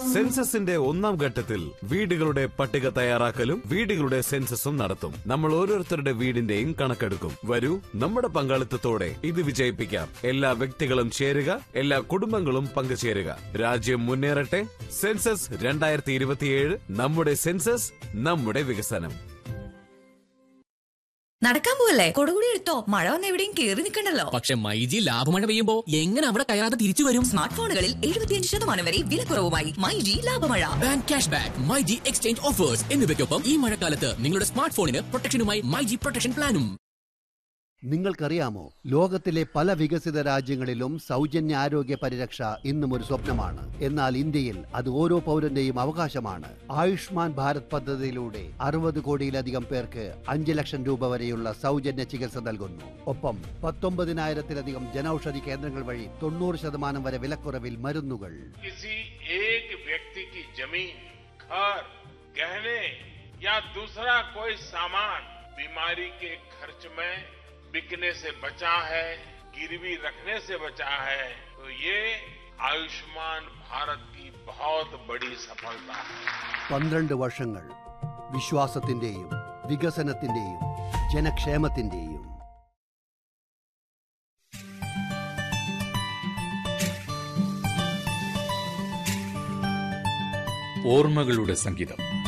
സെൻസസിന്റെ ഒന്നാം ഘട്ടത്തിൽ വീടുകളുടെ പട്ടിക തയ്യാറാക്കലും വീടുകളുടെ സെൻസസും നടത്തും നമ്മൾ ഓരോരുത്തരുടെ വീടിന്റെയും കണക്കെടുക്കും വരൂ നമ്മുടെ പങ്കാളിത്തത്തോടെ ഇത് വിജയിപ്പിക്കാം എല്ലാ വ്യക്തികളും ചേരുക എല്ലാ കുടുംബങ്ങളും പങ്കുചേരുക രാജ്യം മുന്നേറട്ടെ സെൻസസ് രണ്ടായിരത്തി ഇരുപത്തിയേഴ് നമ്മുടെ സെൻസസ് നമ്മുടെ വികസനം നടക്കാൻ പോവല്ലേ കൊടുകൂടി എടുത്തോ മഴ വന്ന് എവിടെയും കേറി നിൽക്കണ്ടല്ലോ പക്ഷെ മൈജി ലാഭമഴ പെയ്യുമ്പോ എങ്ങനെ അവിടെ കയറാതെ തിരിച്ചു വരും സ്മാർട്ട് ഫോണുകളിൽ എഴുപത്തിയഞ്ച് ശതമാനം വരെ വിലക്കുറവുമായി മൈ ജി ലാഭമഴ bank cash back my G exchange offers എന്നിവയ്ക്കൊപ്പം ഈ മഴക്കാലത്ത് നിങ്ങളുടെ സ്മാർട്ട് ഫോണിന് പ്രൊട്ടക്ഷനുമായി മൈജി പ്രൊട്ടക്ഷൻ പ്ലാനും നിങ്ങൾക്കറിയാമോ ലോകത്തിലെ പല വികസിത രാജ്യങ്ങളിലും സൗജന്യ ആരോഗ്യ പരിരക്ഷ ഇന്നും ഒരു സ്വപ്നമാണ് എന്നാൽ ഇന്ത്യയിൽ അത് ഓരോ പൗരന്റെയും അവകാശമാണ് ആയുഷ്മാൻ ഭാരത് പദ്ധതിയിലൂടെ അറുപത് കോടിയിലധികം പേർക്ക് അഞ്ച് ലക്ഷം രൂപ വരെയുള്ള സൗജന്യ ചികിത്സ നൽകുന്നു ഒപ്പം പത്തൊമ്പതിനായിരത്തിലധികം ജനൌഷധി കേന്ദ്രങ്ങൾ വഴി തൊണ്ണൂറ് ശതമാനം വരെ വിലക്കുറവിൽ മരുന്നുകൾ किसी एक व्यक्ति की जमीन घर गहने या दूसरा कोई सामान बीमारी के खर्च में बिकने से बचा है गिरवी रखने से बचा है तो ये आयुष्मान भारत की बहुत बड़ी सफलता है പന്ത്രണ്ട് വർഷങ്ങൾ വിശ്വാസത്തിന്റെയും വികസനത്തിന്റെയും ജനക്ഷേമത്തിന്റെയും ഓർമ്മകളുടെ സംഗീതം